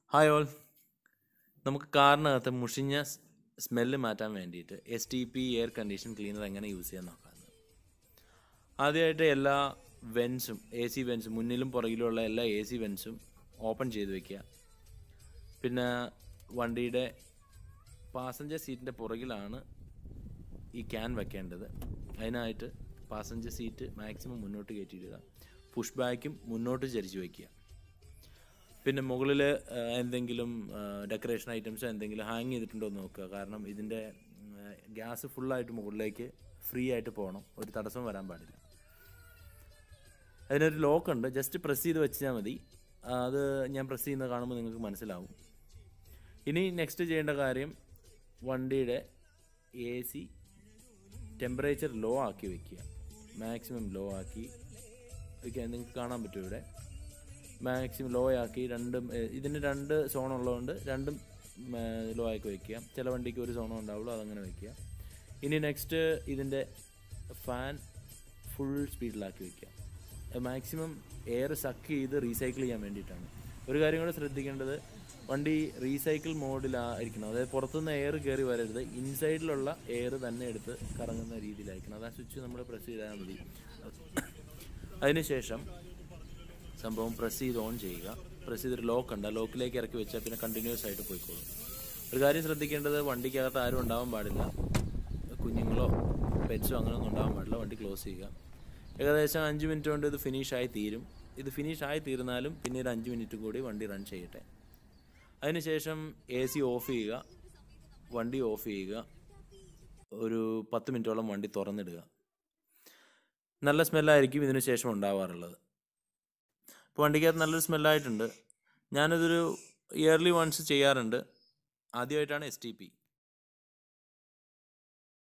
hi all നമുക്ക് കാറിനകത്ത് മുഷിഞ്ഞ smell മാറ്റാൻ വേണ്ടിയിട്ട് S T P air condition cleaner എങ്ങനെ യൂസ് ചെയ്യാൻ നോക്കാം ആദ്യമായിട്ട് എല്ലാ വെൻസും എ സി വെൻസും മുന്നിലും പുറകിലുമുള്ള എല്ലാ എ സി വെൻസും ഓപ്പൺ ചെയ്ത് വെക്കുക പിന്നെ വണ്ടിയുടെ പാസഞ്ചർ സീറ്റിൻ്റെ പുറകിലാണ് ഈ ക്യാൻ വെക്കേണ്ടത് അതിനായിട്ട് പാസഞ്ചർ സീറ്റ് മാക്സിമം മുന്നോട്ട് കയറ്റിയിടുക പുഷ് ബാക്കും മുന്നോട്ട് ചരിച്ച് വയ്ക്കുക പിന്നെ മുകളിൽ എന്തെങ്കിലും ഡെക്കറേഷൻ ഐറ്റംസോ എന്തെങ്കിലും ഹാങ് ചെയ്തിട്ടുണ്ടോ എന്ന് നോക്കുക കാരണം ഇതിൻ്റെ ഗ്യാസ് ഫുള്ളായിട്ട് മുകളിലേക്ക് ഫ്രീ ആയിട്ട് പോകണം ഒരു തടസ്സം വരാൻ പാടില്ല അതിനൊരു ലോക്ക് ഉണ്ട് ജസ്റ്റ് പ്രസ് ചെയ്ത് വെച്ചാൽ മതി അത് ഞാൻ പ്രസ് ചെയ്യുന്നത് കാണുമ്പോൾ നിങ്ങൾക്ക് മനസ്സിലാവും ഇനി നെക്സ്റ്റ് ചെയ്യേണ്ട കാര്യം വണ്ടിയുടെ എ സി ടെമ്പറേച്ചർ ലോ ആക്കി വെക്കുക മാക്സിമം ലോ ആക്കി വയ്ക്കുക നിങ്ങൾക്ക് കാണാൻ പറ്റും ഇവിടെ മാക്സിമം ലോ ആക്കി രണ്ടും ഏഹ്, ഇതിന് രണ്ട് സോൺ ഉള്ളതുകൊണ്ട് രണ്ടും ലോ ആക്കി വയ്ക്കുക ചില വണ്ടിക്ക് ഒരു സോണോ ഉണ്ടാവുള്ളൂ അതങ്ങനെ വയ്ക്കുക ഇനി നെക്സ്റ്റ് ഇതിൻ്റെ ഫാൻ ഫുൾ സ്പീഡിലാക്കി വയ്ക്കുക മാക്സിമം എയർ സക്ക് ചെയ്ത് റീസൈക്കിൾ ചെയ്യാൻ വേണ്ടിയിട്ടാണ് ഒരു കാര്യം കൂടെ ശ്രദ്ധിക്കേണ്ടത് വണ്ടി റീസൈക്കിൾ മോഡിലായിരിക്കണം അതായത് പുറത്തുനിന്ന് എയർ കയറി വരരുത് ഇൻസൈഡിലുള്ള എയർ തന്നെ എടുത്ത് കറങ്ങുന്ന രീതിയിലായിരിക്കണം അത് ആ സ്വിച്ച് നമ്മൾ പ്രസ് ചെയ്താൽ മതി അതിനുശേഷം സംഭവം പ്രസ് ചെയ്ത് ഓൺ ചെയ്യുക പ്രസ് ചെയ്തൊരു ലോക്ക് ഉണ്ട് ആ ലോക്കിലേക്ക് ഇറക്കി വെച്ചാൽ പിന്നെ കണ്ടിന്യൂസ് ആയിട്ട് പോയിക്കോളും ഒരു കാര്യം ശ്രദ്ധിക്കേണ്ടത് വണ്ടിക്കകത്ത് ആരും ഉണ്ടാവാൻ പാടില്ല കുഞ്ഞുങ്ങളോ പെറ്റ്സോ അങ്ങനെയൊന്നും ഉണ്ടാവാൻ പാടില്ല വണ്ടി ക്ലോസ് ചെയ്യുക ഏകദേശം അഞ്ച് മിനിറ്റ് കൊണ്ട് ഇത് ഫിനിഷ് ആയി തീരും ഇത് ഫിനിഷ് ആയി തീർന്നാലും പിന്നീട് അഞ്ച് മിനിറ്റ് കൂടി വണ്ടി റൺ ചെയ്യട്ടെ അതിനുശേഷം എ സി ഓഫ് ചെയ്യുക വണ്ടി ഓഫ് ചെയ്യുക ഒരു പത്ത് മിനിറ്റോളം വണ്ടി തുറന്നിടുക നല്ല സ്മെല്ലായിരിക്കും ഇതിനു ശേഷം ഉണ്ടാവാറുള്ളത് ഇപ്പോൾ വണ്ടിക്കകത്ത് നല്ലൊരു സ്മെല്ലായിട്ടുണ്ട് ഞാനിതൊരു ഇയർലി വൺസ് ചെയ്യാറുണ്ട് ആദ്യമായിട്ടാണ് എസ് ടി പി